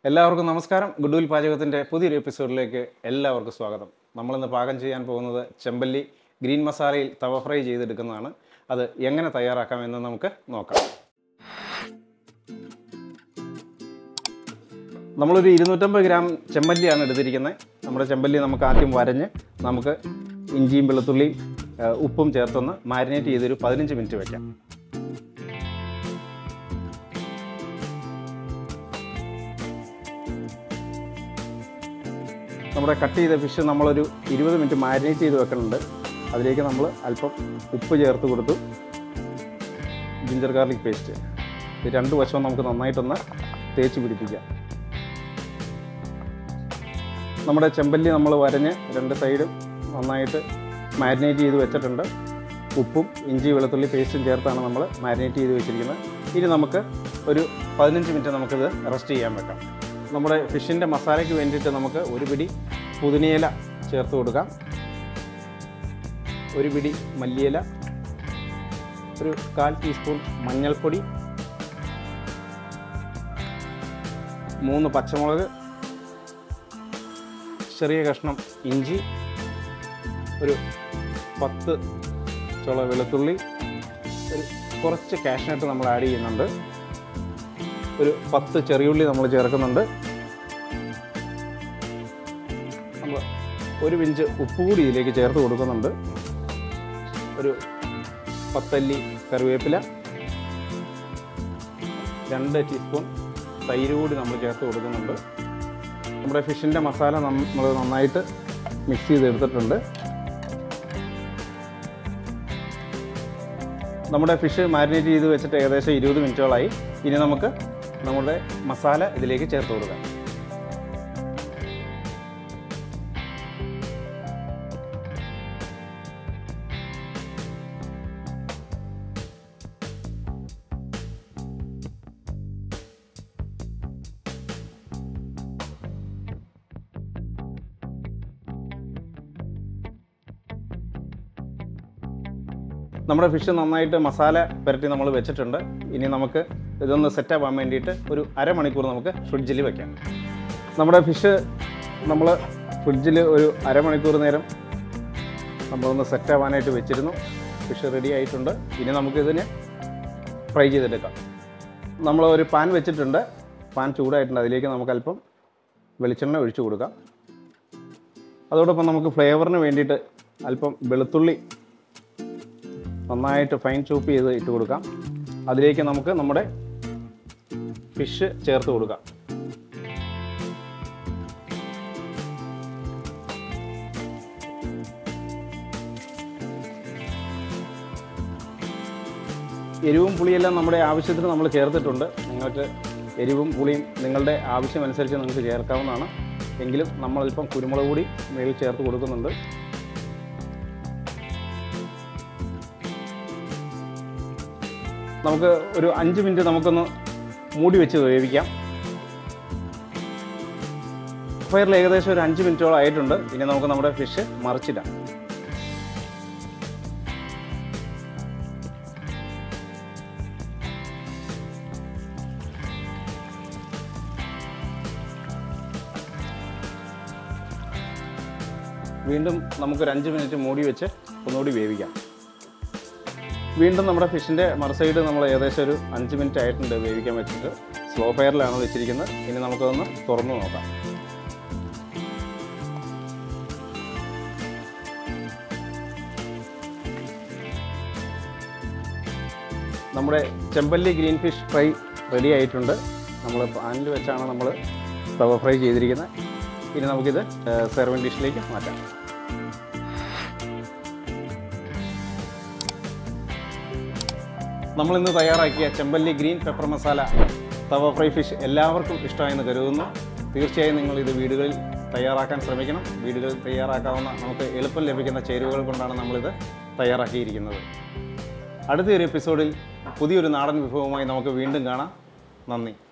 എല്ലാവർക്കും നമസ്കാരം ഗുഡ്വിൽ പാചകത്തിൻ്റെ പുതിയൊരു എപ്പിസോഡിലേക്ക് എല്ലാവർക്കും സ്വാഗതം നമ്മളിന്ന് പാകം ചെയ്യാൻ പോകുന്നത് ചെമ്പല്ലി ഗ്രീൻ മസാലയിൽ തവ ഫ്രൈ ചെയ്തെടുക്കുന്നതാണ് അത് എങ്ങനെ തയ്യാറാക്കാമെന്ന് നമുക്ക് നോക്കാം നമ്മളൊരു ഇരുന്നൂറ്റമ്പത് ഗ്രാം ചെമ്പല്ലിയാണ് എടുത്തിരിക്കുന്നത് നമ്മുടെ ചെമ്പല്ലി നമുക്ക് ആദ്യം വരഞ്ഞ് നമുക്ക് ഇഞ്ചിയും വെളുത്തുള്ളിയും ആ, ഉപ്പും ചേർത്തൊന്ന് മാരിനേറ്റ് ചെയ്തൊരു പതിനഞ്ച് മിനിറ്റ് വയ്ക്കാം നമ്മുടെ കട്ട് ചെയ്ത ഫിഷ് നമ്മളൊരു ഇരുപത് മിനിറ്റ് മാരിനേറ്റ് ചെയ്ത് വെക്കുന്നുണ്ട് അതിലേക്ക് നമ്മൾ അല്പം ഉപ്പ് ചേർത്ത് കൊടുത്തു ജിഞ്ചർ ഗാർലിക് പേസ്റ്റ് ഇത് രണ്ട് വശവും നമുക്ക് നന്നായിട്ടൊന്ന് തേച്ച് പിടിപ്പിക്കാം നമ്മുടെ ചെമ്പല്ലി നമ്മൾ വരഞ്ഞ് രണ്ട് സൈഡും നന്നായിട്ട് മാരിനേറ്റ് ചെയ്ത് വെച്ചിട്ടുണ്ട് ഉപ്പും ഇഞ്ചി വെളുത്തുള്ളി പേസ്റ്റും ചേർത്താണ് നമ്മൾ മാരിനേറ്റ് ചെയ്ത് വെച്ചിരിക്കുന്നത് ഇനി നമുക്ക് ഒരു പതിനഞ്ച് മിനിറ്റ് നമുക്കിത് റെസ്റ്റ് ചെയ്യാൻ വെക്കാം നമ്മുടെ ഫിഷിൻ്റെ മസാലയ്ക്ക് വേണ്ടിയിട്ട് നമുക്ക് ഒരു പിടി പുതിനയില ചേർത്ത് കൊടുക്കാം ഒരു പിടി മല്ലിയില ഒരു കാൽ ടീസ്പൂൺ മഞ്ഞൾപ്പൊടി മൂന്ന് പച്ചമുളക് ചെറിയ കഷ്ണം ഇഞ്ചി ഒരു പത്ത് ചുള വെളുത്തുള്ളി ഒരു കുറച്ച് കാഷ്നട്ട് നമ്മൾ ആഡ് ചെയ്യുന്നുണ്ട് ഒരു പത്ത് ചെറിയുള്ളി നമ്മൾ ചേർക്കുന്നുണ്ട് നമ്മൾ ഒരു പിഞ്ച് ഉപ്പ് കൂടി ഇതിലേക്ക് ചേർത്ത് കൊടുക്കുന്നുണ്ട് ഒരു പത്തല്ലി കറിവേപ്പില രണ്ട് ടീസ്പൂൺ തൈര് കൂടി നമ്മൾ ചേർത്ത് കൊടുക്കുന്നുണ്ട് നമ്മുടെ ഫിഷിൻ്റെ മസാല നമ്മൾ നന്നായിട്ട് മിക്സ് ചെയ്തെടുത്തിട്ടുണ്ട് നമ്മുടെ ഫിഷ് മാരിനേറ്റ് ചെയ്ത് വെച്ചിട്ട് ഏകദേശം ഇരുപത് മിനിറ്റുകളായി ഇനി നമുക്ക് നമ്മുടെ മസാല ഇതിലേക്ക് ചേർത്ത് കൊടുക്കാം നമ്മുടെ ഫിഷ് നന്നായിട്ട് മസാല പുരട്ടി നമ്മൾ വെച്ചിട്ടുണ്ട് ഇനി നമുക്ക് ഇതൊന്ന് സെറ്റ് ആവാൻ വേണ്ടിയിട്ട് ഒരു അരമണിക്കൂർ നമുക്ക് ഫ്രിഡ്ജിൽ വെക്കാം നമ്മുടെ ഫിഷ് നമ്മൾ ഫ്രിഡ്ജിൽ ഒരു അരമണിക്കൂർ നേരം നമ്മളൊന്ന് സെറ്റ് ആവാനായിട്ട് വെച്ചിരുന്നു ഫിഷ് റെഡി ആയിട്ടുണ്ട് ഇനി നമുക്കിതിന് ഫ്രൈ ചെയ്തെടുക്കാം നമ്മൾ ഒരു പാൻ വെച്ചിട്ടുണ്ട് പാൻ ചൂടായിട്ടുണ്ട് അതിലേക്ക് നമുക്ക് അല്പം വെളിച്ചെണ്ണ ഒഴിച്ചു കൊടുക്കാം അതോടൊപ്പം നമുക്ക് ഫ്ലേവറിന് വേണ്ടിയിട്ട് അല്പം വെളുത്തുള്ളി നന്നായിട്ട് ഫൈൻ ചോപ്പ് ചെയ്ത് ഇട്ട് കൊടുക്കാം അതിലേക്ക് നമുക്ക് നമ്മുടെ ഫിഷ് ചേർത്ത് കൊടുക്കാം എരിവും പുളിയെല്ലാം നമ്മുടെ ആവശ്യത്തിന് നമ്മൾ ചേർത്തിട്ടുണ്ട് നിങ്ങൾക്ക് എരിവും പുളിയും നിങ്ങളുടെ ആവശ്യമനുസരിച്ച് നിങ്ങൾക്ക് ചേർക്കാവുന്നതാണ് എങ്കിലും നമ്മളല്പം കുരുമുളക് കൂടി മേളിൽ ചേർത്ത് കൊടുക്കുന്നുണ്ട് നമുക്ക് ഒരു അഞ്ച് മിനിറ്റ് നമുക്കൊന്ന് മൂടി വെച്ച് വേവിക്കാം ഫയറിൽ ഏകദേശം ഒരു അഞ്ച് മിനിറ്റോളം ആയിട്ടുണ്ട് ഇനി നമുക്ക് നമ്മുടെ ഫിഷ് മറിച്ചിടാം വീണ്ടും നമുക്കൊരു അഞ്ച് മിനിറ്റ് മൂടി വെച്ച് ഒന്നുകൂടി വേവിക്കാം വീണ്ടും നമ്മുടെ ഫിഷിൻ്റെ മറുസൈഡ് നമ്മൾ ഏകദേശം ഒരു അഞ്ച് മിനിറ്റ് ആയിട്ടുണ്ട് വേവിക്കാൻ വെച്ചിട്ട് സ്ലോ ഫയറിലാണ് വെച്ചിരിക്കുന്നത് ഇനി നമുക്കതൊന്ന് തുറന്നു നോക്കാം നമ്മുടെ ചെമ്പല്ലി ഗ്രീൻ ഫിഷ് ഫ്രൈ റെഡി ആയിട്ടുണ്ട് നമ്മൾ പാനിൽ വെച്ചാണ് നമ്മൾ തവ ഫ്രൈ ചെയ്തിരിക്കുന്നത് ഇനി നമുക്കിത് സെർവിങ് ഡിഷിലേക്ക് മാറ്റാം നമ്മൾ ഇന്ന് തയ്യാറാക്കിയ ചെമ്പല്ലി green pepper masala tawa fry fish എല്ലാവർക്കും ഇഷ്ടമായെന്ന് കരുതുന്നു തീർച്ചയായും നിങ്ങൾ ഇത് വീടുകളിൽ തയ്യാറാക്കാൻ ശ്രമിക്കണം വീടുകളിൽ തയ്യാറാക്കാവുന്ന നമുക്ക് എളുപ്പം ലഭിക്കുന്ന ചേരുവകൾ കൊണ്ടാണ് നമ്മളിത് തയ്യാറാക്കിയിരിക്കുന്നത് അടുത്തൊരു എപ്പിസോഡിൽ പുതിയൊരു നാടൻ വിഭവമായി നമുക്ക് വീണ്ടും കാണാം നന്ദി